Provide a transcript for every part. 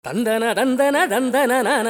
தந்தன தந்தன தந்தன நானா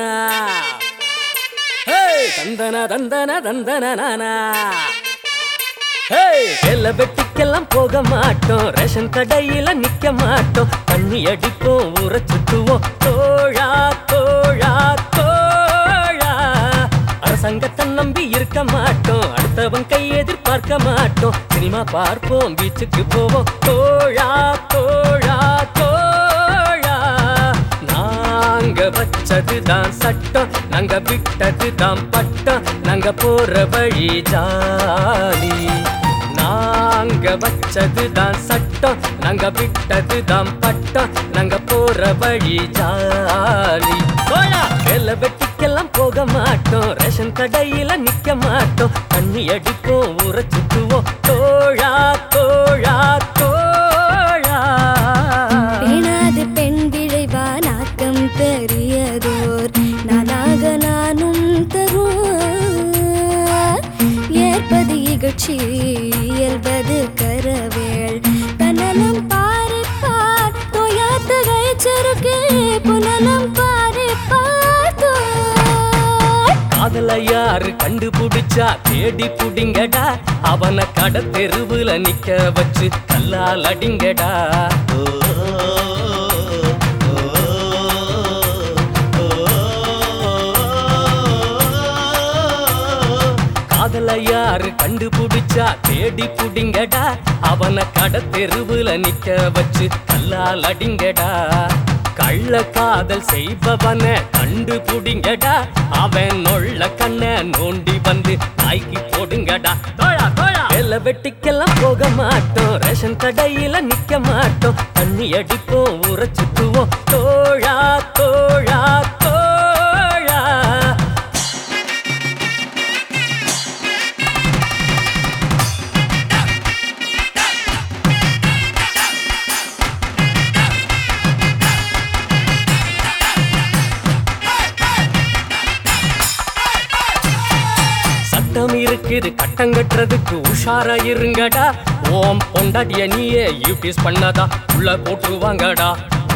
ஹே தந்தன தந்தன தந்தன நானா ஹே வெள்ள வெட்டிக்கெல்லாம் போக மாட்டோம் ரேஷன் கடையில நிக்க மாட்டோம் தண்ணி அடிப்போம் ஊற சுத்துவோம் தோழா தோழா தோழா அரசாங்கத்தை நம்பி இருக்க மாட்டோம் அடுத்தவன் கை எதிர்பார்க்க மாட்டோம் சினிமா பார்ப்போம் பீச்சுக்கு போவோம் தோழா தோழா தோழா நாங்க வச்சதுதான் சட்டம் நாங்க விட்டதுதான் பட்டம் நாங்க போற வழி ஜாலி நாங்க வச்சதுதான் சட்டம் நாங்க விட்டதுதான் பட்டம் நாங்க போற வழி ஜாலி போயா வேலை வெட்டிக்கெல்லாம் போக மாட்டோம் ரேஷன் கடையில நிக்க மாட்டோம் தண்ணி அடிப்போம் ஊற சுத்துவோம் தோழா தோழா தோழா பேணாது பெண் விழைவா நாக்கம் பெரியதோர் நானாக நானும் தரும் ஏற்பது இகழ்ச்சி இயல்பது கரவேள் தன்னலம் பாரிப்பார் தோயாத்த கைச்சருக்கே புனலம் பாரிப்பார் தோய். காதல யாரு கண்டுபிடிச்சா தேடி புடிங்கடா அவனை கட தெருவுல நிக்க வச்சு கல்லால் அடிங்கடா காதல யாரு கண்டுபிடிச்சா தேடி புடிங்கடா அவனை கட தெருவுல நிக்க வச்சு கல்லால் அடிங்கடா கள்ள காதல் செய்பவன கண்டுபிடிங்கடா அவன் நொள்ள கண்ண நோண்டி வந்து நாய்க்கு போடுங்கடா தோழா தோழா வெள்ள வெட்டிக்கெல்லாம் போக மாட்டோம் ரேஷன் கடையில நிக்க மாட்டோம் தண்ணி அடிப்போம் ஊற சுத்துவோம் தோழா தோழா தோழா சட்டம் இருக்குது கட்டம் கட்டுறதுக்கு உஷாரா இருங்கடா ஓம் பொண்டாட்டிய நீயே யூடிஸ் பண்ணாதா உள்ள போட்டுருவாங்கடா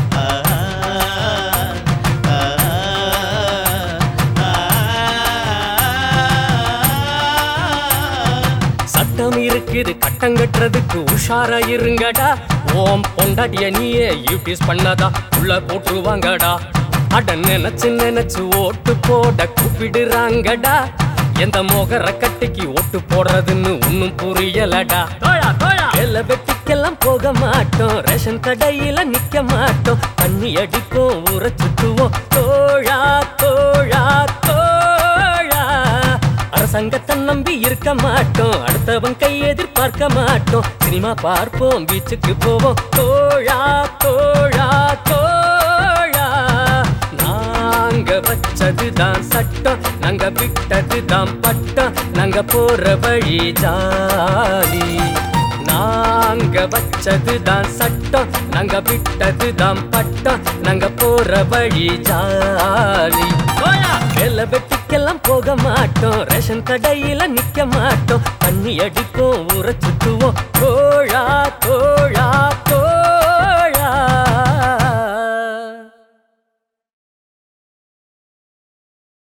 சட்டம் இருக்குது கட்டம் கட்டுறதுக்கு உஷாரா இருங்கடா ஓம் பொண்டாட்டிய நீயே யூடிஸ் பண்ணாதா உள்ள போட்டுருவாங்கடா அட நினைச்சு நினைச்சு ஓட்டு போட கூப்பிடுறாங்கடா எந்த மோகர கட்டிக்கு ஓட்டு போடுறதுன்னு ஒன்னும் புரியலடா வெள்ள வெட்டிக்கெல்லாம் போக மாட்டோம் ரேஷன் கடையில நிக்க மாட்டோம் தண்ணி அடிப்போம் ஊற சுத்துவோம் தோழா தோழா தோழா அரசாங்கத்தை நம்பி இருக்க மாட்டோம் அடுத்தவன் கை எதிர்பார்க்க மாட்டோம் சினிமா பார்ப்போம் பீச்சுக்கு போவோம் தோழா தோழா தோழா நாங்க வச்சதுதான் சட்டம் நாங்க விட்டதுதான் பட்டம் நாங்க போற வழி ஜாலி நாங்க வச்சதுதான் சட்டம் நாங்க விட்டதுதான் பட்டம் நாங்க போற வழி ஜாலி போயா வேலை வெட்டிக்கெல்லாம் போக மாட்டோம் ரேஷன் கடையில நிக்க மாட்டோம் தண்ணி அடிப்போம் ஊற சுத்துவோம் தோழா தோழா